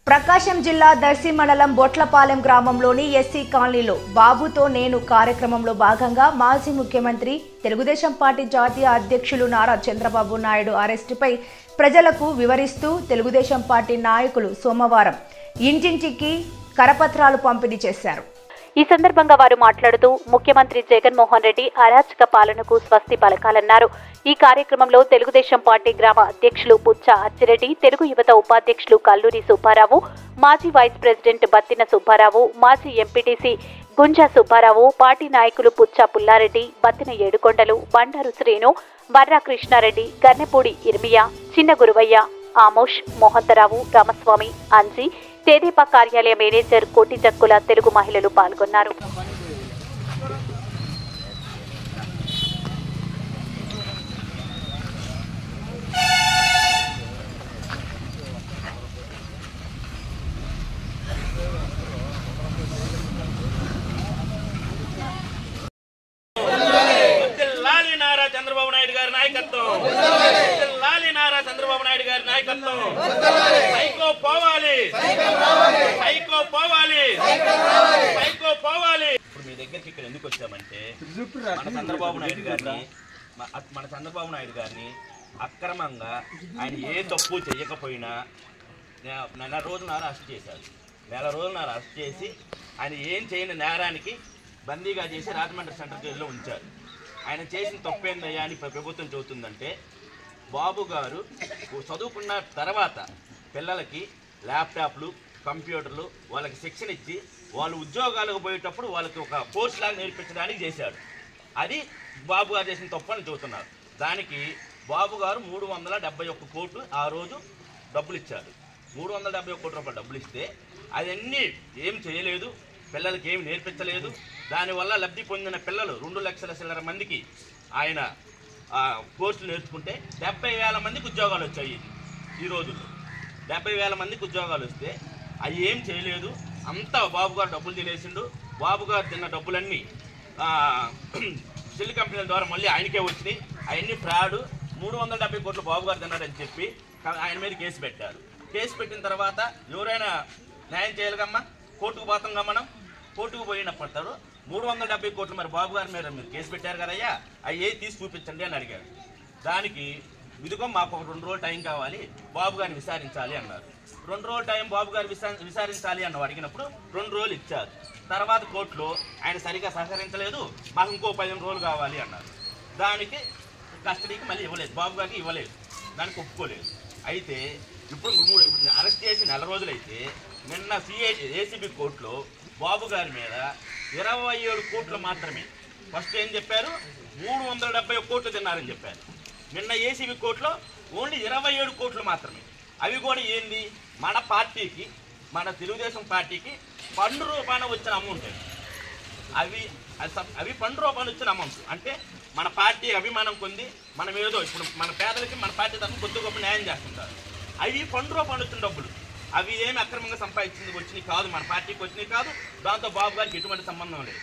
ప్రకాశం జిల్లా దర్శి మండలం బొట్లపాలెం గ్రామంలోని ఎస్సీ కాలనీలో బాబుతో నేను కార్యక్రమంలో భాగంగా మాజీ ముఖ్యమంత్రి తెలుగుదేశం పార్టీ జాతీయ అధ్యక్షులు నారా చంద్రబాబు నాయుడు అరెస్టుపై ప్రజలకు వివరిస్తూ తెలుగుదేశం పార్టీ నాయకులు సోమవారం ఇంటింటికి కరపత్రాలు పంపిణీ చేశారు ఈ సందర్భంగా వారు మాట్లాడుతూ ముఖ్యమంత్రి జగన్మోహన్ రెడ్డి అరాచక పాలనకు స్వస్తి పలకాలన్నారు ఈ కార్యక్రమంలో తెలుగుదేశం పార్టీ గ్రామ అధ్యక్షులు పుచ్చ అచ్చిరెడ్డి తెలుగు యువత ఉపాధ్యక్షులు కల్లూరి సుబ్బారావు మాజీ వైస్ ప్రెసిడెంట్ బత్తిన సుబ్బారావు మాజీ ఎంపీటీసీ గుంజా సుబ్బారావు పార్టీ నాయకులు పుచ్చ పుల్లారెడ్డి బత్తిన ఏడుకొండలు బండారు శ్రీను వర్రా కృష్ణారెడ్డి గన్నెపూడి ఇర్మియా చిన్న గురువయ్య ఆమోష్ మోహంతరావు రామస్వామి అన్జీ తెదేపా కార్యాలయ మేనేజర్ కోటి జక్కుల తెలుగు మహిళలు పాల్గొన్నారు లాలి నారా చంద్రబాబు నాయుడు గారి నాయకత్వం లాలి నారా చంద్రబాబు నాయుడు గారి నాయకత్వం సైకో పోవాలి సైకో పోవాలి సైకో పోవాలి ఇప్పుడు మీ దగ్గరికి ఇక్కడ ఎందుకు వచ్చామంటే మన చంద్రబాబు నాయుడు గారిని మ- మన చంద్రబాబు నాయుడు గారిని అక్రమంగా ఆయన ఏ తప్పు చేయకపోయినా నె- నెల రోజున్నర అరెస్ట్ చేశారు నెల రోజున్నర అరెస్ట్ చేసి ఆయన ఏం చేయని నేరానికి బందీగా చేసి రాజమండ్రి సెంట్రల్ జైల్లో ఉంచారు ఆయన చేసిన తప్పేందయ్యా అని ప్ర- ప్రభుత్వం చెబుతుందంటే బాబు గారు చదువుకున్న తర్వాత పిల్లలకి ల్యాప్టాప్లు కంప్యూటర్లు వాళ్ళకి శిక్షణ ఇచ్చి వాళ్ళు ఉద్యోగాలకు పోయేటప్పుడు వాళ్ళకి ఒక కోర్స్ లాగా నేర్పించడానికి చేశాడు అది బాబు గారు చేసిన తప్పు అని చెబుతున్నారు దానికి బాబు గారు మూడు వందల డెబ్బై ఒక్క కోట్లు ఆ రోజు డబ్బులు ఇచ్చారు మూడు వందల డెబ్బై ఒక్క కోట్ల రూపాయలు డబ్బులు ఇస్తే అవన్నీ ఏం చేయలేదు పిల్లలకి ఏమి నేర్పించలేదు దానివల్ల లబ్ధి పొందిన పిల్లలు రెండు లక్షల చిల్లర మందికి ఆయన ఆ, కోర్సులు నేర్చుకుంటే డెబ్బై వేల మందికి ఉద్యోగాలు వచ్చాయి ఈ రోజుల్లో డెబ్బై వేల మందికి ఉద్యోగాలు వస్తే అవి ఏం చేయలేదు అంతా బాబు గారు డబ్బులు తినేసిండు బాబు గారు తిన్న డబ్బులన్నీ ఆ, సెల్ కంపెనీల ద్వారా మళ్ళీ ఆయనకే వచ్చినాయి అవన్నీ ఫ్రాడ్ మూడు వందల డెబ్బై కోట్లు బాబు గారు తిన్నారని చెప్పి కా- ఆయన మీద కేసు పెట్టారు కేసు పెట్టిన తర్వాత ఎవరైనా న్యాయం చేయాలిగమ్మా కోర్టుకు పోతాంగా మనం కోర్టుకు పోయినప్పుడు మూడు వందల డెబ్బై కోట్లు మరి బాబు గారి మీద మీరు కేసు పెట్టారు కదయ్యా అవి ఏ తీసి చూపించండి అని అడిగారు దానికి ఇదిగో మాకు ఒక రెండు రోజులు టైం కావాలి బాబు గారిని విచారించాలి అన్నారు రెండు రోజులు టైం బాబు గారు విసా విచారించాలి అన్న అడిగినప్పుడు రెండు రోజులు ఇచ్చారు తర్వాత కోర్టులో ఆయన సరిగా సహకరించలేదు మాకు ఇంకో పదిహేను రోజులు కావాలి అన్నారు దానికి కస్టడీకి మళ్ళీ ఇవ్వలేదు బాబు గారికి ఇవ్వలేదు దానికి ఒప్పుకోలేదు అయితే ఇప్పుడు మూడు అరెస్ట్ చేసి నెల రోజులైతే నిన్న సిఐ ఏసీబీ కోర్టులో బాబు గారి మీద ఇరవై ఏడు కోట్లు మాత్రమే ఫస్ట్ ఏం చెప్పారు మూడు వందల డెబ్బై కోట్లు తిన్నారని చెప్పారు నిన్న ఏసీబీ కోర్టులో ఓన్లీ ఇరవై ఏడు కోట్లు మాత్రమే అవి కూడా ఏంది మన పార్టీకి మన తెలుగుదేశం పార్టీకి పన్ను రూపాన వచ్చిన అమౌంట్ అది. అవి అది సబ్- అవి పండు రూపాయలు వచ్చిన అమౌంట్ అంటే మన పార్టీ అభిమానం కొంది మనం ఏదో ఇప్పుడు మన పేదలకి మన పార్టీ తరఫున కొద్ది గొప్ప న్యాయం చేస్తుంటారు అవి పండు రూపాయలు వచ్చిన డబ్బులు అవి ఏమి అక్రమంగా సంపాదించింది వచ్చినాయి కాదు మన పార్టీకి వచ్చినాయి కాదు దాంతో బాబు గారికి ఎటువంటి సంబంధం లేదు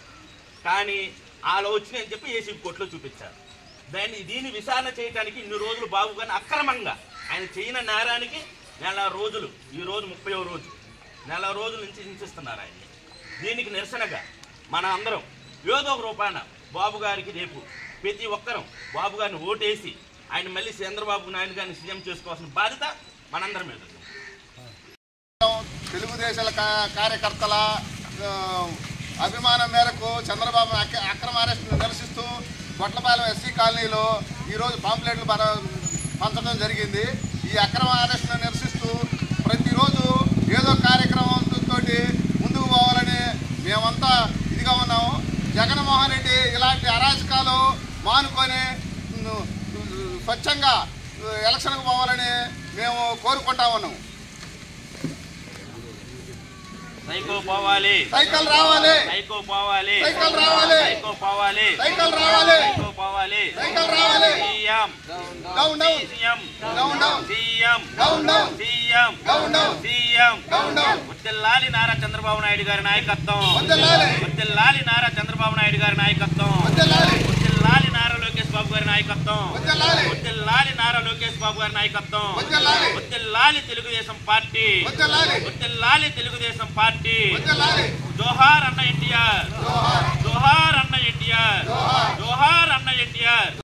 కానీ అలా వచ్చినాయి అని చెప్పి ఏసీ కోర్టులో చూపించారు దాన్ని దీన్ని విచారణ చేయడానికి ఇన్ని రోజులు బాబు గారిని అక్రమంగా ఆయన చేయన నేరానికి నెల రోజులు ఈ రోజు ముప్పై రోజు నెల రోజుల నుంచి హింసిస్తున్నారు ఆయన దీనికి నిరసనగా మన అందరం ఏదో ఒక రూపాన బాబు గారికి రేపు ప్రతి ఒక్కరం బాబు గారిని ఓటేసి ఆయన మళ్ళీ చంద్రబాబు నాయుడు గారిని సీఎం చేసుకోవాల్సిన బాధ్యత మనందరి మీద ఉంది. తెలుగుదేశాల కా- కార్యకర్తల ఆ, అభిమానం మేరకు చంద్రబాబు అక- అక్రమ అరెస్టును నిరసిస్తూ బొట్లపాలెం ఎస్సీ కాలనీలో ఈరోజు పాంప్లెట్లు పర- పంచడం జరిగింది ఈ అక్రమ అరెస్టును నిరసిస్తూ ప్రతిరోజు ఏదో కార్యక్రమం తోటి ముందుకు పోవాలని మేమంతా ఇదిగా ఉన్నాము జగన్మోహన్ రెడ్డి ఇలాంటి అరాచకాలు మానుకొని ఉమ్, స్వచ్ఛంగా ఎలక్షన్కు పోవాలని మేము కోరుకుంటా ఉన్నాము సైకో పోవాలి సైకిల్ రావాలి సైకో పోవాలి సైకిల్ రావాలి సైకో పోవాలి సైకిల్ రావాలి సైకో పోవాలి సైకిల్ రావాలి CM down down CM down down CM down down CM down down CM down down ఉత్తెల్లాలి నారా చంద్రబాబు నాయుడు గారి నాయకత్వం వద్దలాలి ఉత్తెల్లాలి నారా చంద్రబాబు నాయుడు గారి నాయకత్వం వద్దలాలి ఉత్తెల్లాలి నారా లోకేష్ బాబు గారి నాయకత్వం వద్దలాలి ఉత్తెల్లాలి నారా లోకేష్ బాబు గారి నాయకత్వం వద్దలాలి. వద్దెల్లాలి తెలుగుదేశం పార్టీ వద్దలాలి. వద్దెల్లాలి తెలుగుదేశం పార్టీ వద్దలాలి. జోహార్ అన్న ఎన్టీఆర్